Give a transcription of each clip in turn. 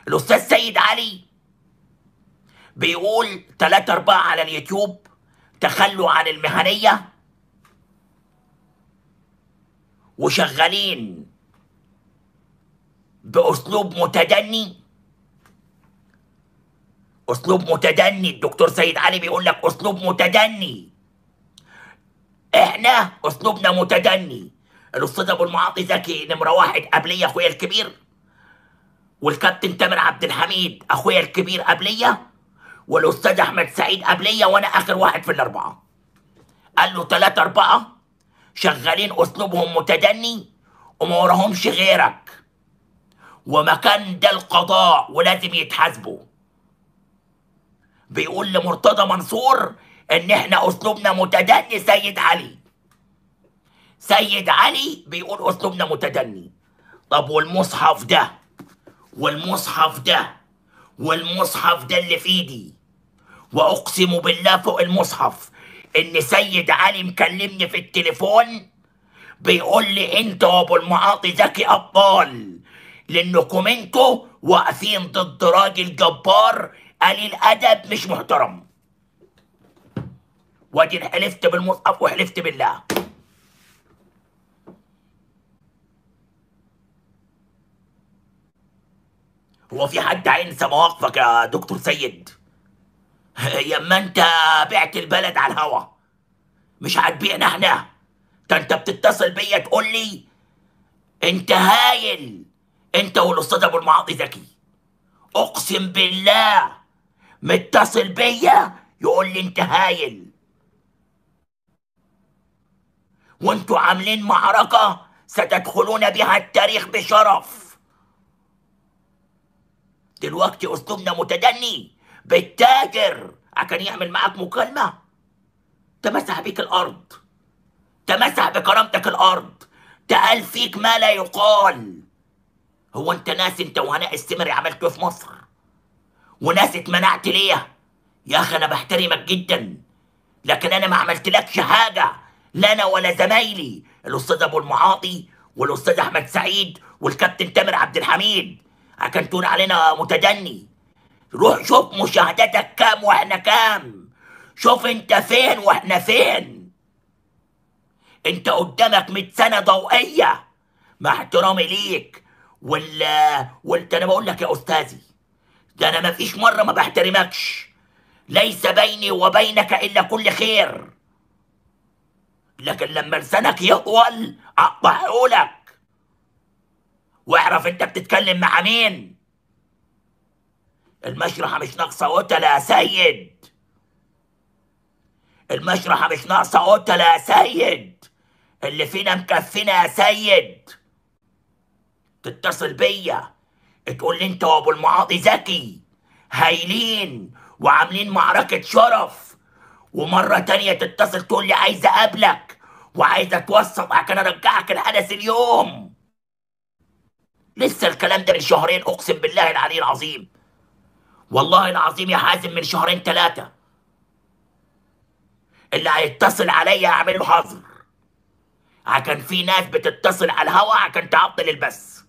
الاستاذ سيد علي بيقول تلاتة أربعة على اليوتيوب تخلوا عن المهنية وشغالين بأسلوب متدني أسلوب متدني الدكتور سيد علي بيقول لك أسلوب متدني إحنا أسلوبنا متدني الأستاذ أبو المعاطي زكي نمرة واحد قبلية أخويا الكبير والكابتن تامر عبد الحميد أخويا الكبير قبلية والأستاذ أحمد سعيد قبلية وأنا آخر واحد في الأربعة قال له تلاتة أربعة شغالين أسلوبهم متدني وما وراهمش غيرك ومكان ده القضاء ولازم يتحاسبوا بيقول لمرتضى منصور ان احنا اسلوبنا متدني سيد علي سيد علي بيقول اسلوبنا متدني طب والمصحف ده والمصحف ده والمصحف ده اللي في ايدي واقسم بالله فوق المصحف ان سيد علي مكلمني في التليفون بيقول لي انت وابو المعاطي زكي ابطال لانكم انتوا واقفين ضد راجل جبار قليل ادب مش محترم وادي حلفت بالمصحف وحلفت بالله هو في حد هينسى مواقفك يا دكتور سيد ياما انت بعت البلد على الهوا مش هتبيعنا احنا ده انت بتتصل بيا تقول لي انت هايل انت والاستاذ ابو المعاطي زكي اقسم بالله متصل بيا يقول لي انت هايل وانتوا عاملين معركة ستدخلون بها التاريخ بشرف دلوقتي اسلوبنا متدني بالتاجر عشان يعمل معاك مكالمة تمسح بيك الارض تمسح بكرامتك الارض تقال فيك ما لا يقال هو انت ناس انت وهناء السمري عملته في مصر وناس اتمنعت ليه يا اخي انا بحترمك جدا لكن انا ما عملتلكش حاجه لا انا ولا زمايلي الاستاذ ابو المعاطي والاستاذ احمد سعيد والكابتن تامر عبد الحميد عشان تقول علينا متدني روح شوف مشاهداتك كام واحنا كام شوف انت فين واحنا فين انت قدامك 100 سنه ضوئيه مع احترامي ليك وال وانت انا بقول لك يا استاذي ده انا ما فيش مره ما بحترمكش ليس بيني وبينك الا كل خير لكن لما لسانك يطول اقطعهولك واعرف انت بتتكلم مع مين المشرحه مش ناقصه قتله يا سيد المشرحه مش ناقصه قتله يا سيد اللي فينا مكفينا يا سيد تتصل بيا تقول لي انت وابو المعاطي زكي هايلين وعاملين معركة شرف ومرة تانية تتصل تقول لي عايز اقابلك وعايز اتوسط عشان ارجعك الحدث اليوم لسه الكلام ده من شهرين اقسم بالله العلي العظيم والله العظيم يا حازم من شهرين ثلاثة اللي هيتصل عليا اعمل له حظر عشان في ناس بتتصل على الهوا عشان تعطل البث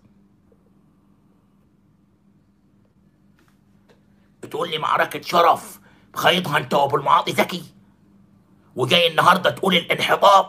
بتقول لي معركة شرف خايضها انت وابو المعاطي زكي وجاي النهارده تقول الانحطاط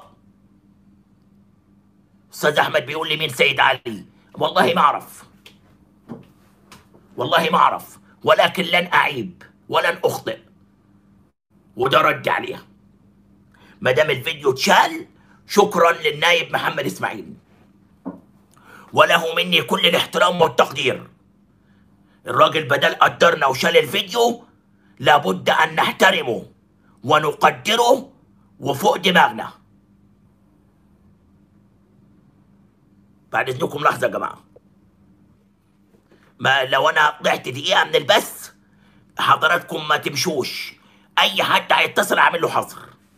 استاذ احمد بيقول لي مين سيد علي والله ما اعرف والله ما اعرف ولكن لن اعيب ولن اخطئ وده رد عليها ما دام الفيديو اتشال شكرا للنايب محمد اسماعيل وله مني كل الاحترام والتقدير الراجل بدل قدرنا وشال الفيديو لابد ان نحترمه ونقدره وفوق دماغنا بعد اذنكم لحظه يا جماعه ما لو انا طلعت دقيقه من البث حضراتكم ما تمشوش اي حد هيتصل اعمل له حظر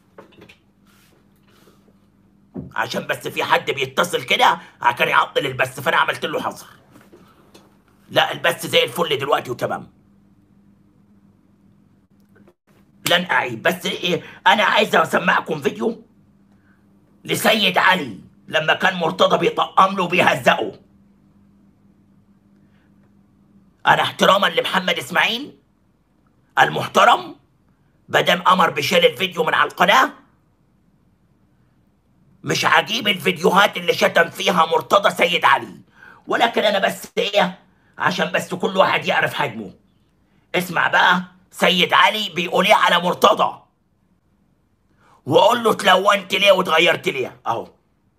عشان بس في حد بيتصل كده عشان يعطل البث فانا عملت له حظر لا البث زي الفل دلوقتي وتمام لن اعيد بس إيه انا عايز اسمعكم فيديو لسيد علي لما كان مرتضى بيطقم له وبيهزقه انا احتراما لمحمد اسماعيل المحترم بدم امر بشيل الفيديو من على القناه مش عجيب الفيديوهات اللي شتم فيها مرتضى سيد علي ولكن انا بس ايه عشان بس كل واحد يعرف حجمه اسمع بقى سيد علي بيقول ايه على مرتضى وقول له تلونت ليه واتغيرت ليه اهو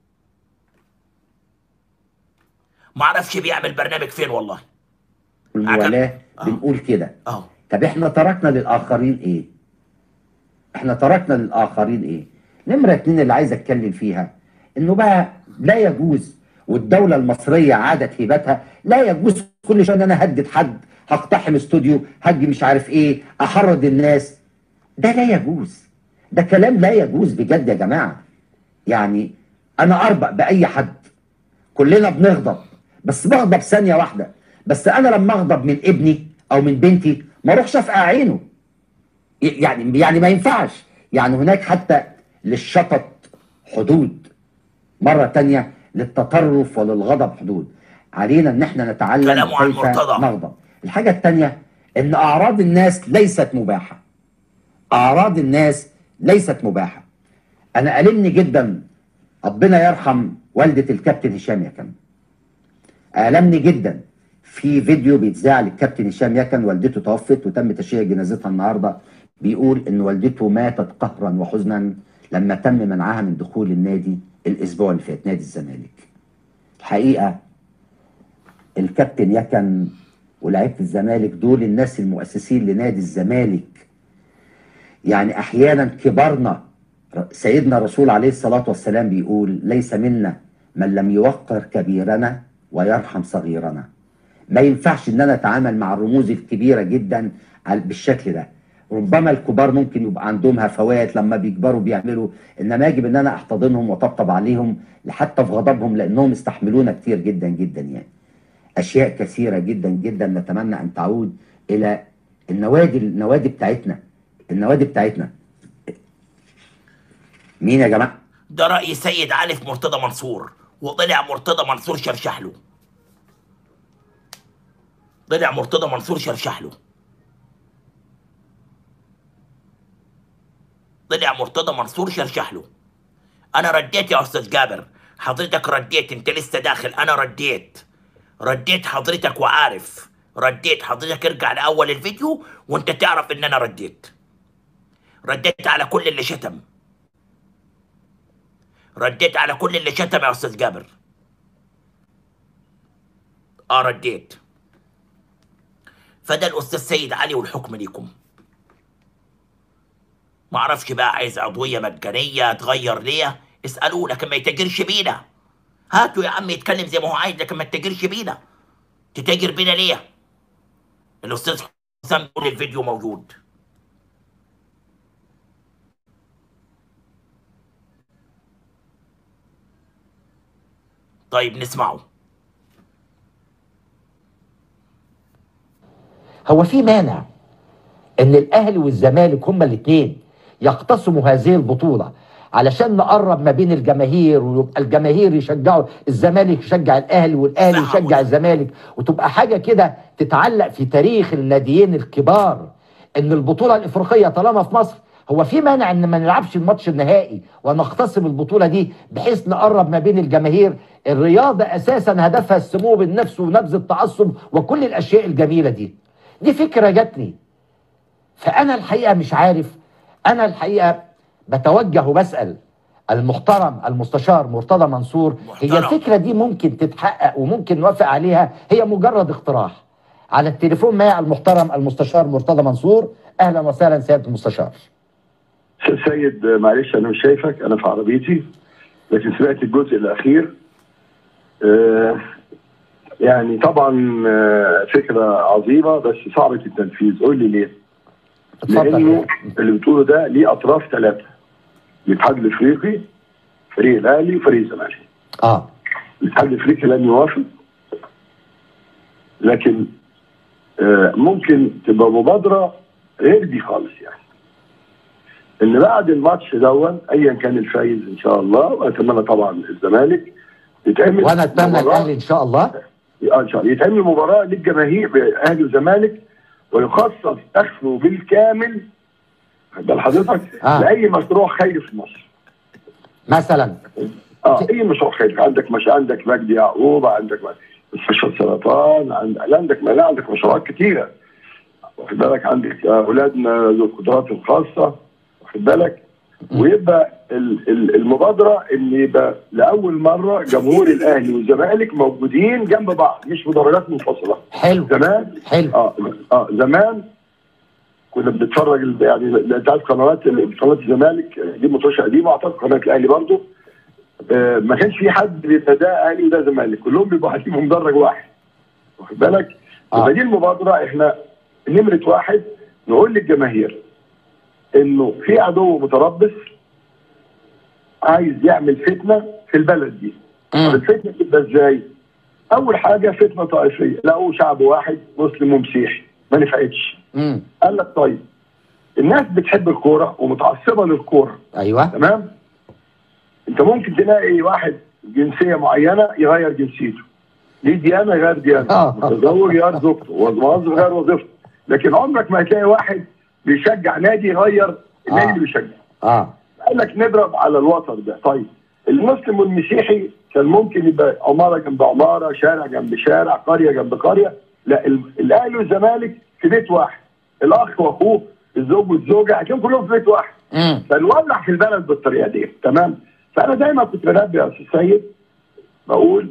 معرفش بيعمل برنامج فين والله الموالاه آه. بنقول كده اهو طب احنا تركنا للاخرين ايه احنا تركنا للاخرين ايه نمره اتنين اللي عايز اتكلم فيها انه بقى لا يجوز والدوله المصريه عادت هيبتها لا يجوز كل شويه ان انا هدد حد هقتحم استوديو هجي مش عارف ايه احرض الناس ده لا يجوز ده كلام لا يجوز بجد يا جماعه يعني انا اربق باي حد كلنا بنغضب بس بغضب ثانيه واحده بس انا لما اغضب من ابني او من بنتي ما اروحش افقع عينه يعني يعني ما ينفعش يعني هناك حتى للشطط حدود مرة تانية للتطرف وللغضب حدود علينا ان احنا نتعلم كلامه عن كيف مرتضى. نغضب الحاجة التانية ان اعراض الناس ليست مباحة اعراض الناس ليست مباحة انا ألمني جدا ربنا يرحم والدة الكابتن هشام يكن ألمني جدا في فيديو بيتذاع للكابتن هشام يكن والدته توفت وتم تشييع جنازتها النهارده بيقول ان والدته ماتت قهرا وحزنا لما تم منعها من دخول النادي الاسبوع اللي فات نادي الزمالك. الحقيقه الكابتن يكن ولاعيبه الزمالك دول الناس المؤسسين لنادي الزمالك. يعني احيانا كبارنا سيدنا الرسول عليه الصلاه والسلام بيقول ليس منا من لم يوقر كبيرنا ويرحم صغيرنا. ما ينفعش ان انا اتعامل مع الرموز الكبيره جدا على- بالشكل ده ربما الكبار ممكن يبقى عندهم هفوات لما بيكبروا بيعملوا انما يجب ان انا احتضنهم واطبطب عليهم حتى في غضبهم لانهم استحملونا كتير جدا جدا يعني اشياء كثيره جدا جدا نتمنى ان تعود الى النوادي النوادي بتاعتنا النوادي بتاعتنا مين يا جماعه ده رأي سيد علي في مرتضى منصور وطلع مرتضى منصور شرشح له طلع مرتضى منصور شرشح له طلع مرتضى منصور شرشح له انا رديت يا استاذ جابر حضرتك رديت انت لسه داخل انا رديت رديت حضرتك وعارف رديت حضرتك ارجع لاول الفيديو وانت تعرف ان انا رديت رديت على كل اللي شتم رديت على كل اللي شتم يا استاذ جابر اه رديت فده الاستاذ سيد علي والحكم ليكم ما اعرفش بقى عايز عضويه مجانيه تغير ليه اسالوه لكن ما يتاجرش بينا هاتوا يا عم يتكلم زي ما هو عايز لكن ما تتاجرش بينا تتاجر بينا ليه الاستاذ حسام بيقول الفيديو موجود طيب نسمعه هو في مانع ان الاهلي والزمالك هما الاثنين يقتسموا هذه البطوله علشان نقرب ما بين الجماهير ويبقى الجماهير يشجعوا الزمالك يشجع الاهلي والاهلي صح يشجع والله. الزمالك وتبقى حاجه كده تتعلق في تاريخ الناديين الكبار ان البطوله الافريقيه طالما في مصر هو في مانع ان ما نلعبش الماتش النهائي ونختصم البطوله دي بحيث نقرب ما بين الجماهير الرياضه اساسا هدفها السمو بالنفس ونبذ التعصب وكل الاشياء الجميله دي دي فكره جاتني فانا الحقيقه مش عارف انا الحقيقه بتوجه وبسال المحترم المستشار مرتضى منصور هي محترم. الفكره دي ممكن تتحقق وممكن نوافق عليها هي مجرد اقتراح على التليفون معي المحترم المستشار مرتضى منصور اهلا وسهلا سياده المستشار سيد معلش انا مش شايفك انا في عربيتي لكن سمعت الجزء الاخير آه، يعني طبعا آه، فكره عظيمه بس صعبه التنفيذ قول لي ليه؟ اتفضل لانه اللي بتقوله ده ليه اطراف ثلاثه الاتحاد الافريقي فريق الاهلي وفريق الزمالك اه الاتحاد الافريقي لن يوافق لكن آه، ممكن تبقى مبادره غير دي خالص يعني ان بعد الماتش دون ايا كان الفايز ان شاء الله واتمنى طبعا الزمالك يتعمل وانا اتمنى مباراة- الاهلي ان شاء الله آه، إن شاء الله. يتعمل مباراه للجماهير اهلي وزمالك ويخصص اخره بالكامل خد بال حضرتك آه. لاي مشروع خيري في مصر مثلا اه اي مشروع خيري عندك مش عندك مجدي يعقوب عندك مستشفى السرطان عند- لا عندك لا عندك مشروعات كتيره واخد بالك عندك اولادنا ذو القدرات الخاصه واخد بالك ويبقى ال- ال- المبادره ان يبقى لاول مره جمهور الاهلي والزمالك موجودين جنب بعض مش مدرجات منفصله حلو زمان حلو اه اه زمان كنا بنتفرج ال- يعني لا- انت عارف قنوات قناه الزمالك دي مطوشه قديمه اعتقد قناه الاهلي برضو آه ما كانش في حد بيبقى ده اهلي وده زمالك كلهم بيبقوا قاعدين في مدرج واحد واخد بالك؟ آه. يبقى دي المبادره احنا نمره واحد نقول للجماهير انه في عدو متربص عايز يعمل فتنه في البلد دي طب مم. الفتنه تبقى ازاي؟ اول حاجه فتنه طائفيه لقوا شعب واحد مسلم ومسيحي ما نفعتش مم. قال لك طيب الناس بتحب الكوره ومتعصبه للكوره ايوه تمام انت ممكن تلاقي واحد جنسيه معينه يغير جنسيته ليه ديانه غير ديانه آه. متزوج غير زوجته موظف غير وظيفته لكن عمرك ما هتلاقي واحد بيشجع نادي يغير النادي آه. اللي بيشجع اه قال لك نضرب على الوتر ده طيب المسلم والمسيحي كان ممكن يبقى عماره جنب عماره شارع جنب شارع قريه جنب قريه لا ال- الاهلي والزمالك في بيت واحد الاخ واخوه الزوج والزوجه هتلاقيهم كلهم في بيت واحد مم. فنولع في البلد بالطريقه دي تمام فانا دايما كنت بنبه يا استاذ سيد بقول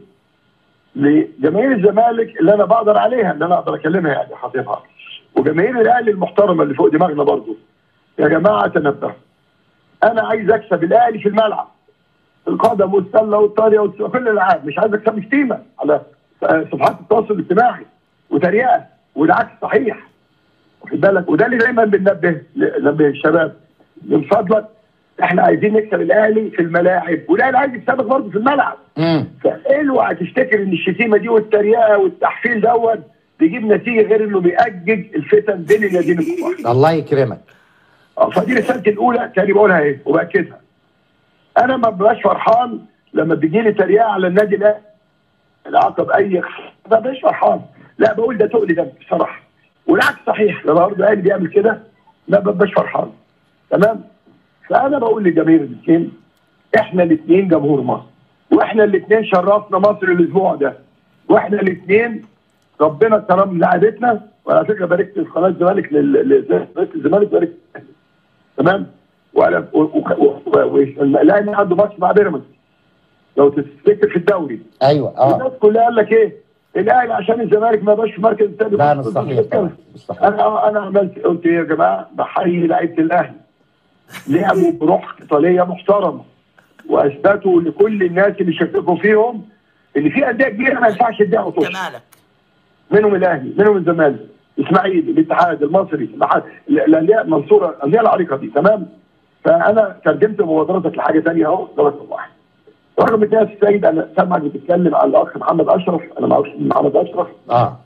لجماهير الزمالك اللي انا بقدر عليها اللي انا اقدر اكلمها يعني حاططها وجماهير الاهلي المحترمه اللي فوق دماغنا برضو يا جماعه تنبهوا انا عايز اكسب الاهلي في الملعب القدم والسله والطاريه والس- كل الالعاب مش عايز اكسب شتيمه على صفحات التواصل الاجتماعي وتريقه والعكس صحيح واخد بالك وده اللي دايما بننبه ننبه الشباب من فضلك احنا عايزين نكسب الاهلي في الملاعب والاهلي عايز يكسبك برضه في الملعب مم. فاوعى تفتكر ان الشتيمه دي والتريقه والتحفيل دوت بيجيب نتيجه غير انه بيأجج الفتن بين الناديين الكبار الله يكرمك اه فدي رسالتي الاولى تاني بقولها ايه وباكدها انا ما ببقاش فرحان لما بيجي لي تريقه على النادي الاهلي العقب اي ما ببقاش فرحان لا بقول ده تقل دم بصراحه والعكس صحيح لما برضه الاهلي بيعمل كده ما ببقاش فرحان تمام فانا بقول لجماهير الاثنين احنا الاثنين جمهور مصر واحنا الاثنين شرفنا مصر الاسبوع ده واحنا الاثنين ربنا كرم لعبتنا وعلى فكره باركت في قناه الزمالك لل- لل- باركت الزمالك باركت تمام وعلى و- و- و- و- الاهلي عنده ماتش مع بيراميدز لو تفتكر في الدوري ايوه اه الناس كلها قال لك ايه الاهلي عشان الزمالك ما بقاش في مركز الثاني لا مش صحيح طبعا مش صحيح انا انا عملت قلت ايه يا جماعه بحيي لعيبه الاهلي لعبوا بروح قتاليه محترمه واثبتوا لكل الناس اللي شككوا فيهم ان في انديه كبيره ما ينفعش تديها وتوصل جمالك منهم الاهلي منهم الزمالك اسماعيلي الاتحاد المصري الاتحاد الانديه المنصوره الانديه العريقه دي تمام فانا ترجمت مبادرتك لحاجه ثانيه اهو ده رقم واحد رقم اثنين يا سيد انا سامعك بتتكلم على الاخ محمد اشرف انا ما اعرفش مين محمد اشرف اه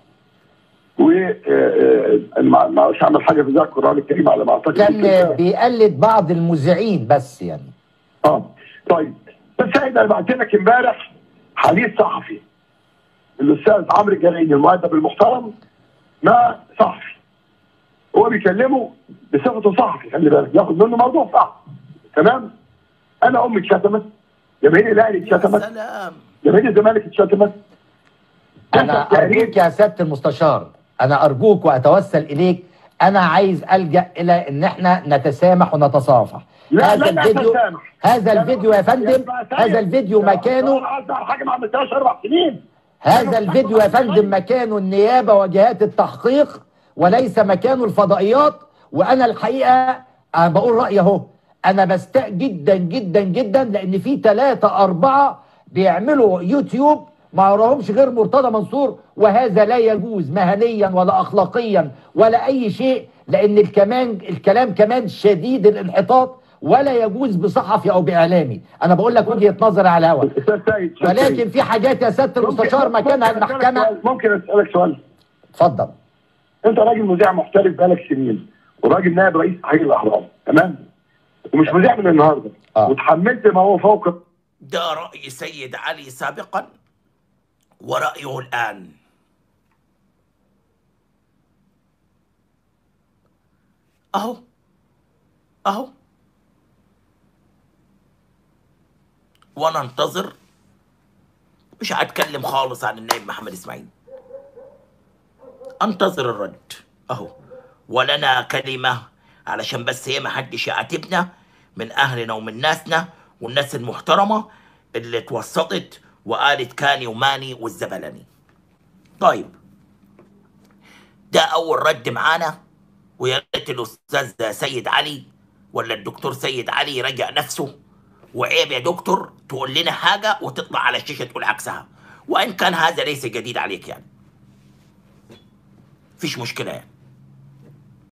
و آه، آه، انا ما ما اعرفش اعمل حاجه في ذاك القران الكريم على ما اعتقد كان بيقلد بعض المذيعين بس يعني اه طيب بس سيد انا بعت لك امبارح حديث صحفي الاستاذ عمرو الجنايني المؤدب المحترم مع صحفي هو بيكلمه بصفته صحفي خلي بالك ياخد منه موضوع صح تمام انا امي اتشتمت جماهير الاهلي يا اتشتمت سلام جماهير الزمالك اتشتمت انا كتب تقرير. ارجوك يا سياده المستشار انا ارجوك واتوسل اليك انا عايز الجا الى ان احنا نتسامح ونتصافح لا هذا لا لا الفيديو تسامح. هذا لا، الفيديو يا فندم يا سيد. هذا الفيديو يا مكانه أنا قصدي على حاجه ما عملتهاش اربع سنين هذا الفيديو يا فندم مكانه النيابة وجهات التحقيق وليس مكانه الفضائيات وأنا الحقيقة أنا بقول رأيي أهو أنا بستاء جدا جدا جدا لأن في ثلاثة أربعة بيعملوا يوتيوب ما وراهمش غير مرتضى منصور وهذا لا يجوز مهنيا ولا أخلاقيا ولا أي شيء لأن الكمان الكلام كمان شديد الانحطاط ولا يجوز بصحفي أو بإعلامي أنا بقول لك وجهة نظري على الهواء استاذ سيد أستاذ سيد. ولكن في حاجات يا سياده المستشار ممكن- مكانها ممكن أسألك المحكمه سؤال- ممكن اسالك سؤال اتفضل انت راجل مذيع محترف بقالك سنين وراجل نائب رئيس تحرير الاهرام تمام ومش مذيع من النهارده آه. وتحملت ما هو فوق ده رأي سيد علي سابقا ورأيه الآن أهو أهو وأنا أنتظر مش هتكلم خالص عن النائب محمد إسماعيل أنتظر الرد أهو ولنا كلمة علشان بس هي ما حدش يعاتبنا من أهلنا ومن ناسنا والناس المحترمة اللي اتوسطت وقالت كاني وماني والزبلني طيب ده أول رد معانا ويا ريت الأستاذ سيد علي ولا الدكتور سيد علي يراجع نفسه وعيب يا دكتور تقول لنا حاجة وتطلع على الشاشة تقول عكسها وإن كان هذا ليس جديد عليك يعني فيش مشكلة يعني